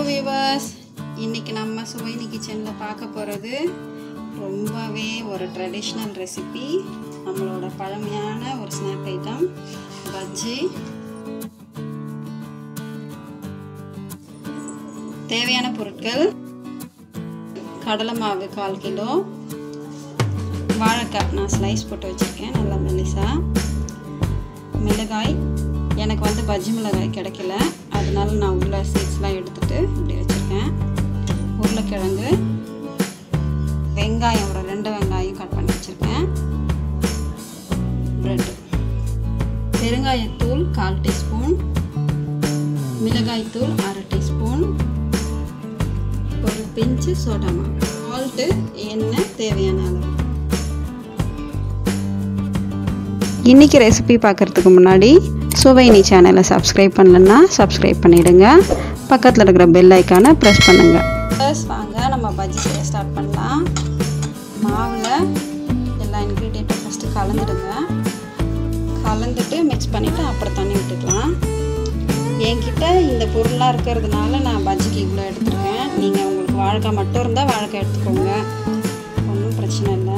viewers இன்னைக்கு நம்ம சுவைனி கிச்சனில் பார்க்க போகிறது ரொம்பவே ஒரு ட்ரெடிஷ்னல் ரெசிபி நம்மளோட பழமையான ஒரு ஸ்நாக் ஐட்டம் பஜ்ஜி தேவையான பொருட்கள் கடலை மாவு கால் கிலோ வாழைக்காய் நான் ஸ்லைஸ் போட்டு வச்சுருக்கேன் நல்லா மெலிசா மிளகாய் எனக்கு வந்து பஜ்ஜி மிளகாய் கிடைக்கல அதனால நான் உள்ள சீட்ஸ்லாம் எடுத்துட்டு இப்படி வச்சுருக்கேன் உருளைக்கிழங்கு வெங்காயம் ஒரு ரெண்டு வெங்காயம் கட் பண்ணி வச்சுருக்கேன் ப்ரெட்டு பெருங்காயத்தூள் கால் டீஸ்பூன் மிளகாய்த்தூள் அரை டீஸ்பூன் ஒரு பிஞ்சு சோடாமா சால்ட்டு எண்ணெய் தேவையான அளவு இன்றைக்கி ரெசிபி பார்க்குறதுக்கு முன்னாடி சுவைனி சேனலை சப்ஸ்கிரைப் பண்ணலன்னா சப்ஸ்கிரைப் பண்ணிவிடுங்க பக்கத்தில் இருக்கிற பெல் ஐக்கானை ப்ரெஸ் பண்ணுங்கள் ப்ளஸ் வாங்க நம்ம பஜ்ஜி செய்ய ஸ்டார்ட் பண்ணலாம் மாவில் எல்லா இன்க்ரீடியண்ட்டும் ஃபஸ்ட்டு கலந்துடுங்க கலந்துட்டு மிக்ஸ் பண்ணிவிட்டு அப்புறம் தண்ணி விட்டுக்கலாம் என்கிட்ட இந்த பொருளாக இருக்கிறதுனால நான் பஜ்ஜிக்கு இவ்வளோ எடுத்துருக்கேன் நீங்கள் உங்களுக்கு வாழைக்காய் மட்டும் இருந்தால் வாழைக்காய் எடுத்துக்கோங்க ஒன்றும் பிரச்சனை இல்லை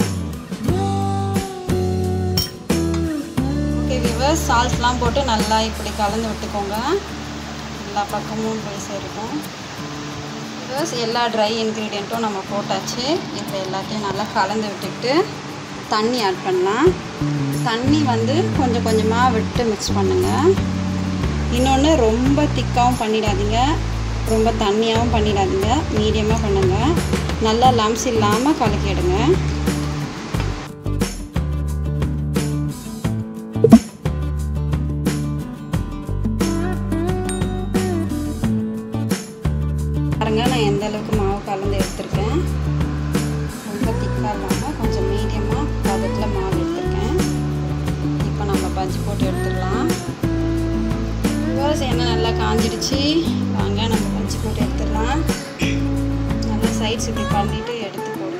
ஓகே விவர்ஸ் சால்ட்லாம் போட்டு நல்லா இப்படி கலந்து விட்டுக்கோங்க எல்லா பக்கமும் போய் சேருக்கும் விவர்ஸ் எல்லா ட்ரை இன்க்ரீடியண்ட்டும் நம்ம போட்டாச்சு இப்போ எல்லாத்தையும் நல்லா கலந்து விட்டுக்கிட்டு தண்ணி ஆட் பண்ணலாம் தண்ணி வந்து கொஞ்சம் கொஞ்சமாக விட்டு மிக்ஸ் பண்ணுங்கள் இன்னொன்று ரொம்ப திக்காகவும் பண்ணிடாதீங்க ரொம்ப தண்ணியாகவும் பண்ணிடாதீங்க மீடியமாக பண்ணுங்கள் நல்லா லம்ஸ் இல்லாமல் கலக்கிடுங்க பாருங்க நான் எந்த அளவுக்கு மாவு கலந்து எடுத்திருக்கேன் ரொம்ப திக்காக இல்லாமல் கொஞ்சம் மீடியமாக பதத்தில் மாவு எடுத்திருக்கேன் இப்போ நம்ம பஜ்ஜி போட்டு எடுத்துடலாம் ரோஸ் எண்ணெய் நல்லா காஞ்சிடுச்சு வாங்க நம்ம பஜ்ஜி போட்டு எடுத்துடலாம் நல்லா சைட்ஸ் இப்படி பண்ணிவிட்டு எடுத்து போடுங்க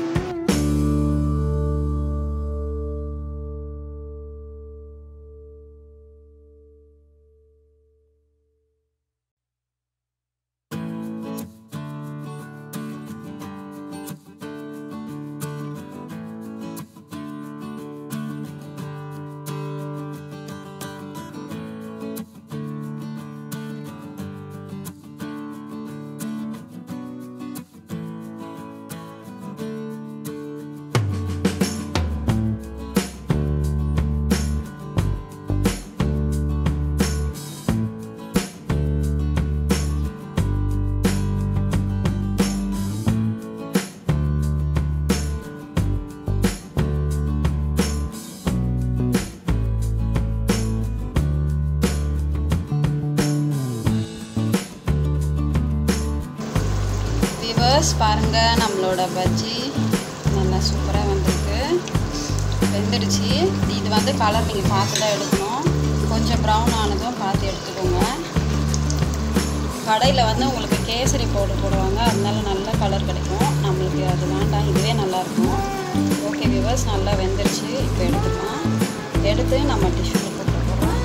விவர்ஸ் பாருங்கள் நம்மளோட பஜ்ஜி நல்லா சூப்பராக வந்திருக்கு வெந்துடுச்சு இது வந்து கலர் நீங்கள் பார்த்து தான் எடுக்கணும் கொஞ்சம் ப்ரௌன் ஆனதும் பார்த்து எடுத்துக்கோங்க கடையில் வந்து உங்களுக்கு கேசரி பவுடர் போடுவாங்க அதனால நல்ல கலர் கிடைக்கும் நம்மளுக்கு அது வேண்டாம் இதுவே நல்லாயிருக்கும் ஓகே விவர்ஸ் நல்லா வெந்துருச்சு இப்போ எடுத்துக்கலாம் எடுத்து நம்ம டிஷ்யூவில் போட்டு போடுறோம்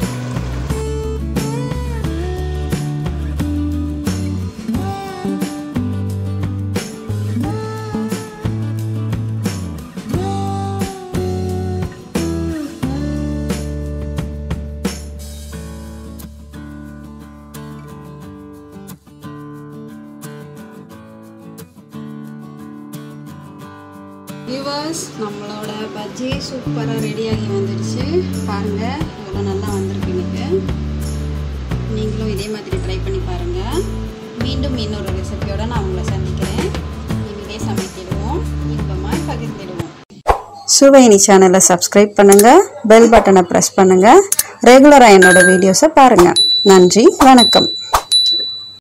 வியூவர்ஸ் நம்மளோட பஜ்ஜி சூப்பராக ரெடியாகி வந்துடுச்சு பாருங்கள் இவ்வளோ நல்லா வந்திருக்கு எனக்கு நீங்களும் இதே மாதிரி ட்ரை பண்ணி பாருங்கள் மீண்டும் இன்னொரு ரெசிபியோட நான் உங்களை சந்திக்கிறேன் இனிமே சமைத்திடுவோம் இன்பமாக பகிர்ந்திடுவோம் சுவைனி சேனலை சப்ஸ்கிரைப் பண்ணுங்கள் பெல் பட்டனை ப்ரெஸ் பண்ணுங்கள் ரெகுலராக என்னோட வீடியோஸை பாருங்கள் நன்றி வணக்கம்